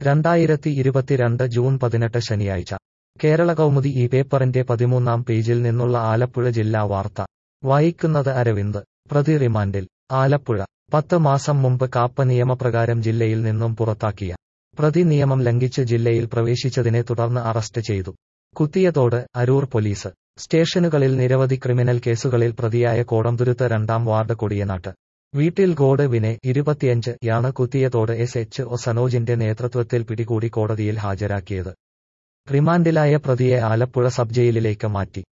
രണ്ടായിരത്തി ഇരുപത്തിരണ്ട് ജൂൺ പതിനെട്ട് ശനിയാഴ്ച കേരള കൗമുദി ഈ പേപ്പറിന്റെ പതിമൂന്നാം പേജിൽ നിന്നുള്ള ആലപ്പുഴ ജില്ലാ വാർത്ത വായിക്കുന്നത് അരവിന്ദ് പ്രതി റിമാൻഡിൽ ആലപ്പുഴ പത്ത് മാസം മുമ്പ് കാപ്പ നിയമപ്രകാരം ജില്ലയിൽ നിന്നും പുറത്താക്കിയ പ്രതി നിയമം ലംഘിച്ച് ജില്ലയിൽ പ്രവേശിച്ചതിനെ തുടർന്ന് അറസ്റ്റ് ചെയ്തു കുത്തിയതോട് അരൂർ പോലീസ് സ്റ്റേഷനുകളിൽ നിരവധി ക്രിമിനൽ കേസുകളിൽ പ്രതിയായ കോടംതുരുത്ത് രണ്ടാം വാർഡ് കൊടിയനാട്ട് വീട്ടിൽ ഗോഡ് വിനെ ഇരുപത്തിയഞ്ച് യാണ് കുത്തിയതോട് എസ് എച്ച് ഒ സനോജിന്റെ നേതൃത്വത്തിൽ പിടികൂടി കോടതിയിൽ ഹാജരാക്കിയത് റിമാൻഡിലായ പ്രതിയെ ആലപ്പുഴ സബ് ജയിലിലേക്ക് മാറ്റി